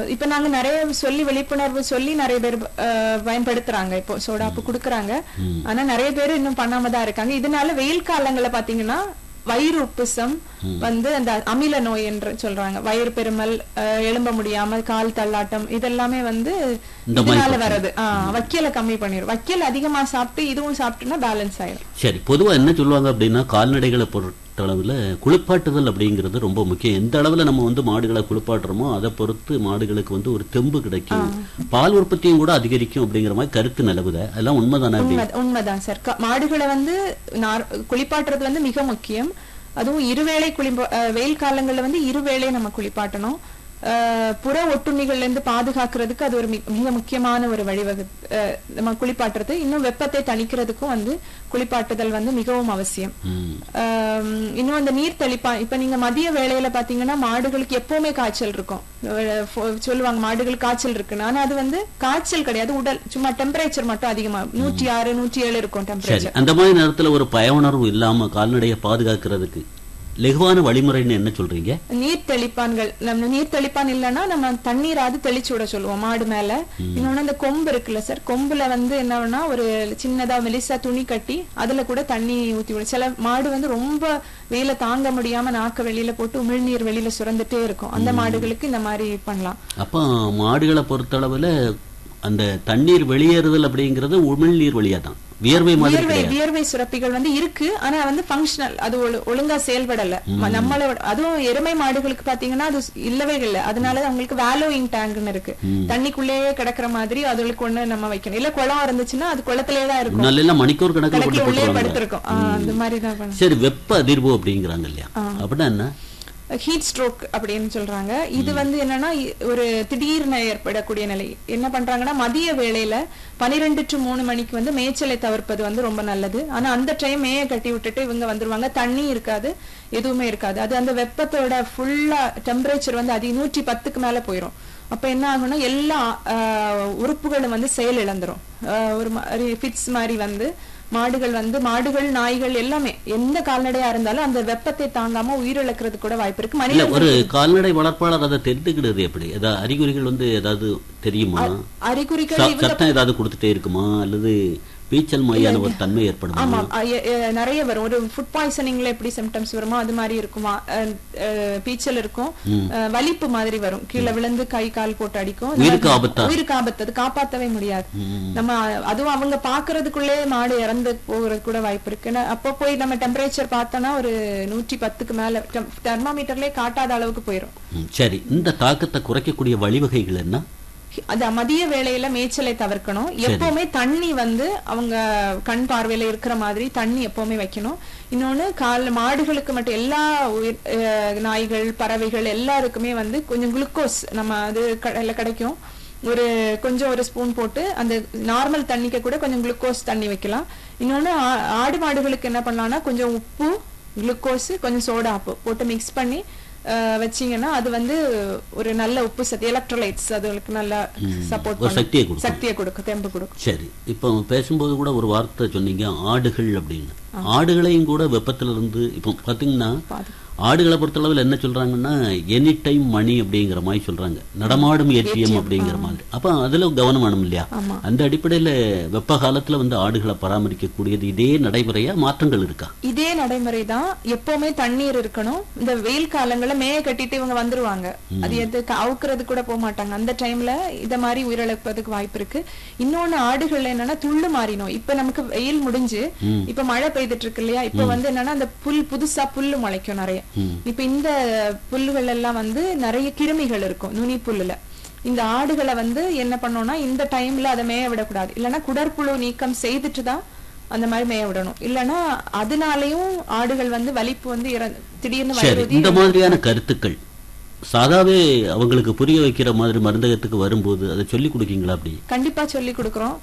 ஆஹ் இப்ப நாங்க நிறைய சொல்லி விழிப்புணர்வு சொல்லி நிறைய பேர் ஆஹ் பயன்படுத்துறாங்க இப்போ சோடாப்பு குடுக்கறாங்க ஆனா நிறைய பேர் இன்னும் பண்ணாம தான் இருக்காங்க இதனால வெயில் காலங்கள்ல பாத்தீங்கன்னா வயிறு உப்புசம் வந்து அந்த அமில நோய் என்று சொல்றாங்க வயிறு பெருமல் ஆஹ் எழும்ப முடியாமல் கால் தள்ளாட்டம் இதெல்லாமே வந்து இந்த மாதிரி இதனால வர்றது ஆஹ் வக்கீல கம்மி பண்ணிடும் வக்கீல் அதிகமா சாப்பிட்டு இதுவும் சாப்பிட்டுனா பேலன்ஸ் ஆயிடும் சரி பொதுவா என்ன சொல்லுவாங்க அப்படின்னா கால்நடைகளை பொறுத்தளவுல குளிப்பாட்டுதல் அப்படிங்கிறது ரொம்ப முக்கியம் எந்த அளவுல நம்ம வந்து மாடுகளை குளிப்பாட்டுறோமோ அதை பொறுத்து மாடுகளுக்கு வந்து ஒரு தெம்பு கிடைக்கும் பால் உற்பத்தியும் கூட அதிகரிக்கும் அப்படிங்கிற மாதிரி கருத்து நிலவுத அதெல்லாம் உண்மைதானே அப்படி உண்மை உண்மைதான் சார் க- மாடுகளை வந்து நார்- குளிப்பாட்டுறது வந்து மிக முக்கியம் அதுவும் இருவேளை குளிப்பா அஹ் வெயில் காலங்கள்ல வந்து இருவேளை நம்ம குளிப்பாட்டணும் அஹ் புற ஒட்டுண்ணிகள்ல இருந்து பாதுகாக்கிறதுக்கு அது ஒரு மி- மிக முக்கியமான ஒரு வழிவகு அஹ் நம்ம குளிப்பாட்டுறது இன்னும் வெப்பத்தை தணிக்கிறதுக்கும் வந்து குளிப்பாட்டுதல் வந்து மிகவும் அவசியம் ம். ஆம், இன்னும் அந்த நீர் தெளிப்பா இப்ப நீங்க மதிய வேளையில பாத்தீங்கன்னா மாடுகளுக்கு எப்பவுமே காய்ச்சல் இருக்கும் அஹ் ஃபோ- சொல்லுவாங்க மாடுகள் காய்ச்சல் இருக்குன்னு ஆனா அது வந்து காய்ச்சல் கிடையாது உடல் சும்மா டெம்பரேச்சர் மட்டும் அதிகமா நூற்றி ஆறு நூற்றி ஏழு இருக்கும் சரி டெம்பரேச்சர் அந்த மாதிரி நேரத்துல ஒரு பயவுணர்வு இல்லாம கால்நடையை பாதுகாக்கிறதுக்கு லெகுவான வழிமுறைன்னு என்ன சொல்றீங்க நீர் தெளிப்பான்கள் நம்ம நீர் தெளிப்பான் இல்லைன்னா நம்ம தண்ணீராவது தெளிச்சு விட சொல்லுவோம் மாடு மேல இன்னொன்னு அந்த கொம்பு இருக்குல்ல சார் கொம்புல வந்து என்னன்னா ஒரு சின்னதா மெலிசா துணி கட்டி அதுல கூட தண்ணி ஊத்தி விடும் சில மாடு வந்து ரொம்ப வெயில தாங்க முடியாம நாக்க வெளியில போட்டு உமிழ்நீர் வெளியில சுரந்துட்டே இருக்கும் அந்த மாடுகளுக்கு இந்த மாதிரி பண்ணலாம் அப்போ மாடுகளை பொறுத்தளவுல அந்த தண்ணீர் வெளியேறுதல் அப்படிங்கிறது உமிழ்நீர் வழியா தான் வியர்வை மாதிரி வியர்வை கிடையாது வியர்வை சுரப்பிகள் வந்து இருக்கு ஆனா வந்து ஃபங்க்ஷனல் அது ஒழு- ஒழுங்கா செயல்படல ம- நம்மளோட அதுவும் எருமை மாடுகளுக்கு பாத்தீங்கன்னா அது ஸ்- இல்லவே இல்ல அதனால அவங்களுக்கு வேலோயிங் டேங்க்னு இருக்கு தண்ணிக்குள்ளேயே கிடக்குற மாதிரி அதுகளுக்கு ஒண்ணு நம்ம வைக்கணும் இல்ல குளம் இருந்துச்சுன்னா அது குளத்திலேயே தான் இருக்கும் முன்னால எல்லாம் மணிக்கூர் கணக்கில் கணக்கு போட்டு உள்ளே போட்டுருவாங்க படுத்திருக்கும் ஆ, அந்த மாதிரி தான் பண்ணணும் சரி வெப்ப அதிர்வு அப்படிங்கிறாங்க இல்லையா அப்படின்னா என்ன ஹீட் ஸ்ட்ரோக் அப்படின்னு சொல்றாங்க இது வந்து என்னன்னா இ- ஒரு திடீர்னு ஏற்படக்கூடிய நிலை என்ன பண்றாங்கன்னா மதிய வேளையில பனிரெண்டு டு மூணு மணிக்கு வந்து மேய்ச்சலை தவிர்ப்பது வந்து ரொம்ப நல்லது ஆனா அந்த டைம் மேய கட்டி விட்டுட்டு இவங்க வந்துருவாங்க தண்ணி இருக்காது எதுவுமே இருக்காது அது அந்த வெப்பத்தோட ஃபுல்லா டெம்பரேச்சர் வந்து அதிக நூற்றி பத்துக்கு மேல போயிரும் அப்ப என்ன ஆகும்னா எல்லா ஆஹ், உறுப்புகளும் வந்து செயல் இழந்துரும் ஆஹ், ஒரு மாதிரி ஃபிட்ஸ் மாதிரி வந்து மாடுகள் வந்து மாடுகள் நாய்கள் எல்லாமே எந்த கால்நடையா இருந்தாலும் அந்த வெப்பத்தை தாங்காம உயிரிழக்கிறது கூட வாய்ப்பு இருக்கு இல்ல மனித ஒரு கால்நடை வளர்ப்பாளர் அதை தெரிந்துக்கிடுறது எப்படி ஏதாவது அறிகுறிகள் வந்து ஏதாவது தெரியுமா அறிகுறிகள் ச- இவங்க சத்தம் ஏதாவது கொடுத்துட்டே இருக்குமா அல்லது பீச்சல் மாதிரியான ஒரு தன்மை ஏற்படுமா ஆமா அ- எ- எ- நிறைய வரும் ஒரு ஃபுட் பாய்சனிங்ல எப்படி சிம்டம்ஸ் வருமோ அது மாதிரி இருக்குமா அஹ், அஹ், பீச்சல் இருக்கும் அஹ், வலிப்பு மாதிரி வரும் கீழே விழுந்து கை கால் போட்டு அடிக்கும் உயிருக்கு ஆபத்தா? உயிருக்கு ஆபத்து அது காப்பாத்தவே முடியாது நம்ம அதுவும் அவங்க பாக்குறதுக்குள்ளே மாடு இறந்து போகிறது கூட வாய்ப்பு இருக்கு ஏன்னா, அப்போ போய் நம்ம டெம்பரேச்சர் பார்த்தோம்னா ஒரு நூற்றி பத்துக்கு மேல தெர்மாமீட்டர்லயே காட்டாத அளவுக்கு போயிரும் ம், சரி இந்த தாக்கத்தை குறைக்கக்கூடிய வழிவகைகள் என்ன அது மதிய வேளையில மேய்ச்சலை தவிர்க்கணும் எப்பவுமே தண்ணி வந்து அவங்க கண் பார்வையில இருக்கிற மாதிரி தண்ணி எப்பவுமே வைக்கணும் இன்னொன்னு கால் மாடுகளுக்கு மட்டும் எல்லா உயிர் அஹ், நாய்கள் பறவைகள் எல்லாருக்குமே வந்து கொஞ்சம் குளுக்கோஸ் நம்ம அது கடையில கிடைக்கும் ஒரு கொஞ்சம் ஒரு ஸ்பூன் போட்டு அந்த நார்மல் தண்ணிக்கு கூட கொஞ்சம் குளுக்கோஸ் தண்ணி வைக்கலாம் இன்னொன்னு ஆ- ஆடு மாடுகளுக்கு என்ன பண்ணலாம்னா கொஞ்சம் உப்பு குளுக்கோஸ் கொஞ்சம் சோடாப்பு போட்டு மிக்ஸ் பண்ணி அஹ், வச்சீங்கன்னா அது வந்து ஒரு நல்ல உப்பு சத்து எலக்ட்ரோலைட்ஸ் அதுகளுக்கு நல்லா சப்போர்ட் ஒரு சக்தியை கொடுக்கும் சக்தியை கொடுக்கும் தெம்பு கொடுக்கும் சரி இப்போ பேசும்போது கூட ஒரு வார்த்தை சொன்னீங்க ஆடுகள் அப்படின்னு ஆடுகளையும் கூட வெப்பத்துல இருந்து இப்போ பாத்தீங்கன்னா பாது- ஆடுகளை பொறுத்தளவில் என்ன சொல்றாங்கன்னா எனி டைம் மணி அப்படிங்கிற மாதிரி சொல்றாங்க நடமாடும் ஏடிஎம் அப்படிங்கிற மாதிரி அப்ப அதுல கவனம் வேணும் இல்லையா ஆமா. அந்த அடிப்படையில வெப்ப காலத்துல வந்து ஆடுகளை பராமரிக்கக்கூடியது இதே நடைமுறையா மாற்றங்கள் இருக்கா இதே நடைமுறை தான் எப்பவுமே தண்ணீர் இருக்கணும் இந்த வெயில் காலங்கள்ல மேய கட்டிட்டு இவங்க வந்துருவாங்க அது எது அவுக்குறது கூட போக மாட்டாங்க அந்த டைம்ல இத மாதிரி உயிரிழப்பதுக்கு வாய்ப்பு இருக்கு இன்னொன்னு ஆடுகள் என்னன்னா துள்ளு மாறி நோய் இப்ப நமக்கு வெயில் முடிஞ்சு இப்ப மழை பெய்துட்டு இருக்கு இல்லையா இப்ப வந்து என்னன்னா அந்த புல் புதுசா புல்லு முளைக்கும் நிறைய இப்ப இந்த புல்லுகள் எல்லாம் வந்து நிறைய கிருமிகள் இருக்கும் நுனி புல்லுல இந்த ஆடுகளை வந்து என்ன பண்ணோம்னா இந்த டைம்ல அதை மேய விடக்கூடாது இல்லைன்னா குடற்புழு நீக்கம் செய்துட்டு தான் அந்த மாதிரி மேய விடணும் இல்லைன்னா அதனாலயும் ஆடுகள் வந்து வலிப்பு வந்து இறந்து திடீர்னு சரி வயிறு இந்த மாதிரியான கருத்துக்கள் சாதாவே அவங்களுக்கு புரிய வைக்கிற மாதிரி மருந்தகத்துக்கு வரும்போது அதை சொல்லி கொடுக்கீங்களா அப்படி கண்டிப்பா சொல்லி கொடுக்குறோம்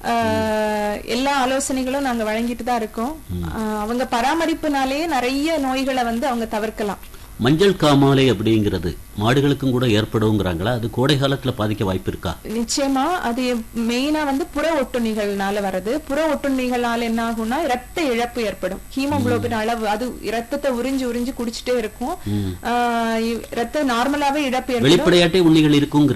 ஆஹ் எல்லா ஆலோசனைகளும் நாங்க வழங்கிட்டு தான் இருக்கோம் ஆஹ் அவங்க பராமரிப்புனாலேயே நிறைய நோய்களை வந்து அவங்க தவிர்க்கலாம் மஞ்சள் காமாலை அப்படிங்கிறது மாடுகளுக்கும் கூட ஏற்படுங்கிறாங்களா அது கோடை காலத்துல பாதிக்க வாய்ப்பு இருக்கா நிச்சயமா அது மெயினா வந்து புற ஒட்டுண்ணிகள்னால வருது புற ஒட்டுண்ணிகளால என்ன ஆகும்னா ரத்த இழப்பு ஏற்படும் ஹீமோகுளோபின் அளவு அது ரத்தத்தை உறிஞ்சு உறிஞ்சு குடிச்சிட்டே இருக்கும் ஆஹ் இ- ரத்த நார்மலாவே இழப்பு ஏற்படும் வெளிப்படையாட்டே உண்ணிகள் இருக்கும்